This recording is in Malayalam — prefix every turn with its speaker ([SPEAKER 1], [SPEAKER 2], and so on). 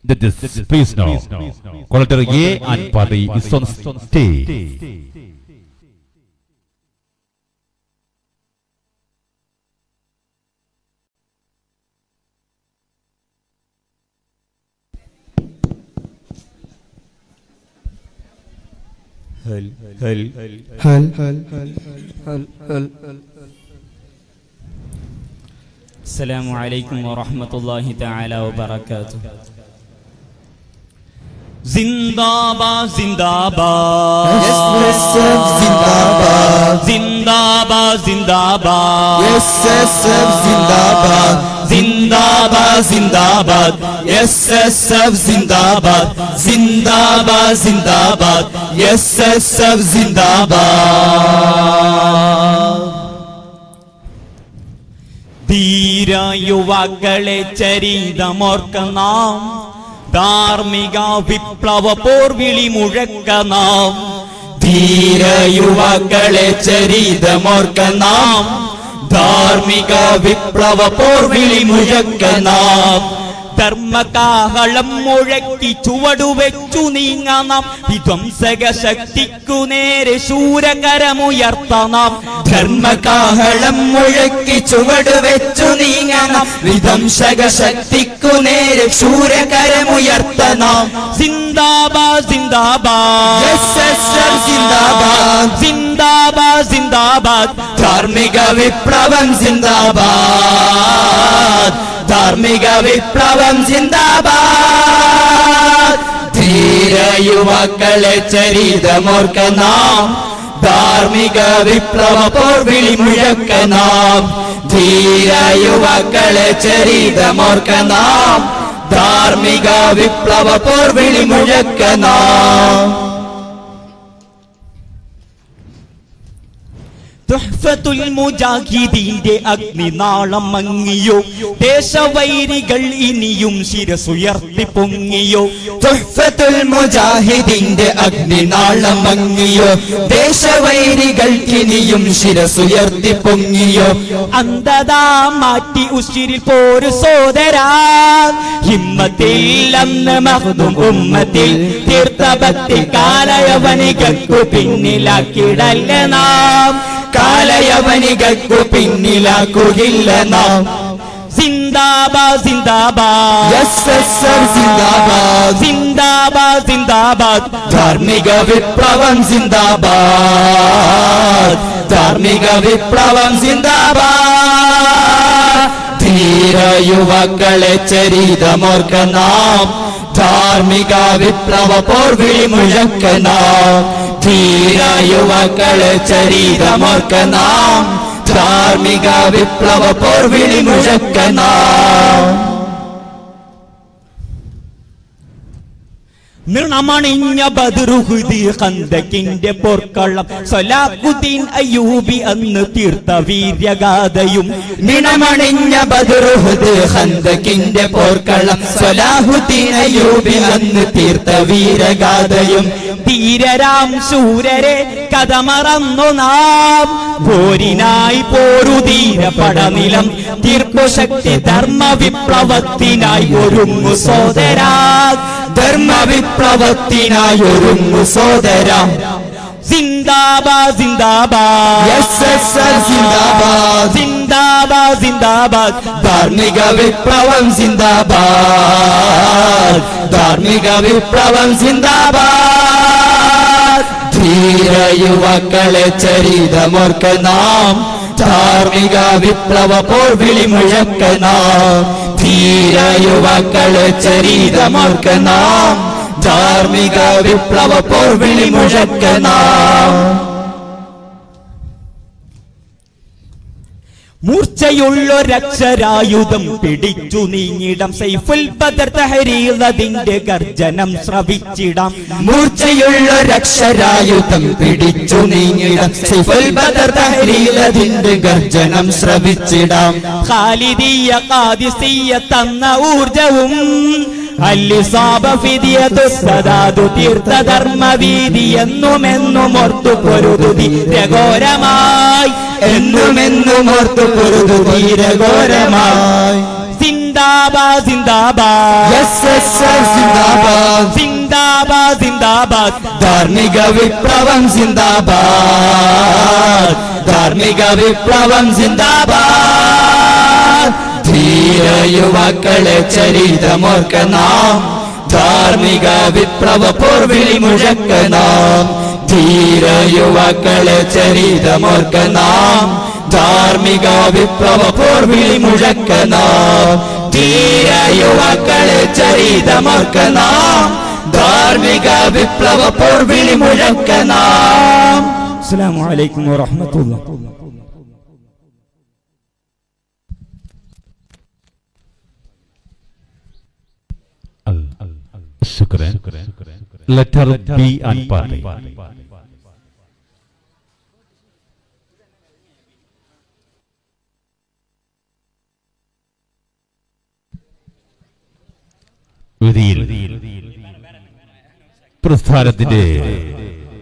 [SPEAKER 1] That is, please know, Collector A and party is on stage.
[SPEAKER 2] هل هل
[SPEAKER 3] هل هل هل هل
[SPEAKER 2] السلام عليكم ورحمة الله تعالى وبركاته زنداباد زنداباد
[SPEAKER 3] SSF زنداباد
[SPEAKER 2] زنداباد زنداباد
[SPEAKER 3] SSF زنداباد
[SPEAKER 2] زنداباد زنداباد
[SPEAKER 3] SSF زنداباد زنداباد زنداباد SSF زنداباد
[SPEAKER 2] ധീര യുവാക്കളെ ചരിതമോർക്ക നാം ധാർമ്മിക വിപ്ലവ പോർവിളി മുഴക്ക നാം
[SPEAKER 3] ധീര യുവാക്കളെ ചരിതമോർക്ക നാം ധാർമ്മിക വിപ്ലവ പോർവിളി മുഴക്ക നാം
[SPEAKER 2] ധർമ്മകാഹളം മുഴക്കി ചുവടുവെച്ചു നീങ്ങ നാം വിധ്വംസക ശക്തിക്കു നേരെ ശൂരകരമുയർത്ത നാം
[SPEAKER 3] ധർമ്മകാഹളം മുഴക്കി ചുവട് വെച്ചു നീങ്ങണം വിധംസക ശക്തിക്കു നേരെ ശൂരകരമുയർത്തണം
[SPEAKER 2] സിന്ദാബാദ് സിന്ദാബാദ്
[SPEAKER 3] SSF സിന്ദാബാദ്
[SPEAKER 2] സിന്ദാബാദ് സിന്ദാബാദ്
[SPEAKER 3] ധാർമ്മിക വിപ്ലവം സിന്ദാബാദ് ധാർമ്മിക വിപ്ലവം സിന്ദാബാദ് ധീര യുവാക്കളെ ചരിതമോർക്ക നാം ധാർമ്മിക വിപ്ലവ പോർവിളി മുഴക്ക നാം ധീര യുവാക്കളെ ചരിതമോർക്ക നാം ധാർമ്മിക വിപ്ലവ പോർവിളി മുഴക്ക നാം
[SPEAKER 2] തുഹ്ഫത്തുൽ മുജാഹിദീന്റെ അഗ്നിനാളം മങ്ങിയോ ദേശവൈരികൾ ഇനിയും ശിരസുയർത്തി പൊങ്ങിയോ
[SPEAKER 3] തുഹ്ഫത്തുൽ മുജാഹിദിന്റെ അഗ്നിനാളം മങ്ങിയോ ദേശവൈരികൾ ഇനിയും ശിരസുയർത്തി പൊങ്ങിയോ
[SPEAKER 2] അന്ധതാ മാറ്റി ഉശിരിൽ പോരു സോദരാ ഹിമ്മത്തിൽ അന്ന് മഹ്ദും ഉമ്മത്തിൽ തീർത്ഥഭക്തി കാലയവനികൾക്കു പിന്നിലാക്കിടല്ല നാം
[SPEAKER 3] കാലയവനികൾക്കു പിന്നിലാക്കുകയില്ല നാം
[SPEAKER 2] സിന്ദാബാദ് സിന്ദാബാദ്
[SPEAKER 3] SSR സിന്ദാബാദ്
[SPEAKER 2] സിന്ദാബാദ് സിന്ദാബാദ്
[SPEAKER 3] ധാർമ്മിക വിപ്ലവം സിന്ദാബാദ് ധാർമ്മിക വിപ്ലവം സിന്ദാബാദ് ധീര യുവാക്കളെ ചരിതമോർക്ക നാം ധാർമ്മിക വിപ്ലവ പോർവിളി മുഴക്ക നാം ധീര യുവാക്കളെ ചരിതമോർക്ക നാം ധാർമ്മിക വിപ്ലവ പോർവിളി മുഴക്ക നാം
[SPEAKER 2] നിർണമണിഞ്ഞ ബദറുഹുദി ഖന്തക്കിന്റെ പോർക്കളം സലാഖുദ്ദീൻ അയ്യൂബി അന്ന് തീർത്ത വീര്യഗാഥയും
[SPEAKER 3] നിണമണിഞ്ഞ ബദറുഹുദ് ഹന്തക്കിന്റെ പോർക്കളം സലാഹുദ്ദീൻ അയ്യൂബി അന്ന് തീർത്ത വീരഗാഥയും
[SPEAKER 2] ധീരരാം ശൂരരെ കഥ മറന്നു നാം പോരിനായി പോരുധീര പടനിലം തീർപ്പുശക്തി ധർമ്മ വിപ്ലവത്തിനായി ഒരുങ്ങു സോദരാ
[SPEAKER 3] ധർമ്മ വിപ്ലവത്തിനായി ഒരുങ്ങു സോദര
[SPEAKER 2] സിന്ദാബാദ് സിന്ദാബാദ്
[SPEAKER 3] എസ് എസ് എൽ സിന്ദാബാദ്
[SPEAKER 2] സിന്ദാബാദ് സിന്ദാബാദ്
[SPEAKER 3] ധാർമ്മിക വിപ്ലവം സിന്ദാബാദ് ധാർമ്മിക വിപ്ലവം സിന്ദാബാദ് ധീര യുവാക്കളെ ചരിതമോർക്ക നാം ധാർമ്മിക വിപ്ലവ പോർവിളി മുഴക്ക നാം ധീര യുവാക്കളെ ചരിതമോർക്ക നാം ധാർമ്മിക വിപ്ലവ പോർവിളി മുഴക്ക നാം
[SPEAKER 2] മൂർച്ചയുള്ളൊരക്ഷരായുധം പിടിച്ചു നീങ്ങിടം സൈഫുൽ ബദർ തഹരീറതിന്റെ ഗർജനം ശ്രവിച്ചിടാം
[SPEAKER 3] മൂർച്ചയുള്ളൊരക്ഷരായുധം പിടിച്ചു നീങ്ങിടാം സിഫൽ ബദർ തഹരീലതിന്റെ ഗർജനം ശ്രവിച്ചിടാം
[SPEAKER 2] ഖാലിദിയ ഖാദിസിയ തന്ന ഊർജവും അല്ലിസാബ ഫിദിയതു സദാതു തീർത്ഥ ധർമ്മവീതി എന്നുമെന്നും ഓർത്തു പൊരുതുതി രഘോരമായി
[SPEAKER 3] എന്നുമെന്നും ഓർത്തു പൊരുതു ധീരഘോരമായി
[SPEAKER 2] സിന്ദാബാദ് സിന്ദാബാദ്
[SPEAKER 3] എസ് എസ് എഫ് സിന്ദാബാദ്
[SPEAKER 2] സിന്ദാബാദ് സിന്ദാബാദ്
[SPEAKER 3] ധാർമ്മിക വിപ്ലവം സിന്ദാബാദ് ധാർമ്മിക വിപ്ലവം സിന്ദാബാദ് ധീര യുവാക്കളെ ചരിതമോർക്ക നാം ധാർമ്മിക വിപ്ലവ പോർവിളി മുഴക്ക നാം ധീര യുവാക്കളെ ചരിതമോർക്ക നാം ധാർമ്മിക വിപ്ലവ പോർവിളി മുഴക്ക നാം ധീര യുവാക്കളെ ചരിതമോർക്ക നാം ധാർമ്മിക വിപ്ലവ പോർവിളി മുഴക്ക നാം
[SPEAKER 2] അസ്സലാമു അലൈക്കും വറഹ്മത്തുള്ളാഹി
[SPEAKER 1] ശുക്രൻ ലെറ്റർ ബി ആൻഡ് പാർട്ടി വേദിയിൽ പ്രസ്ഥാനത്തിന്റെ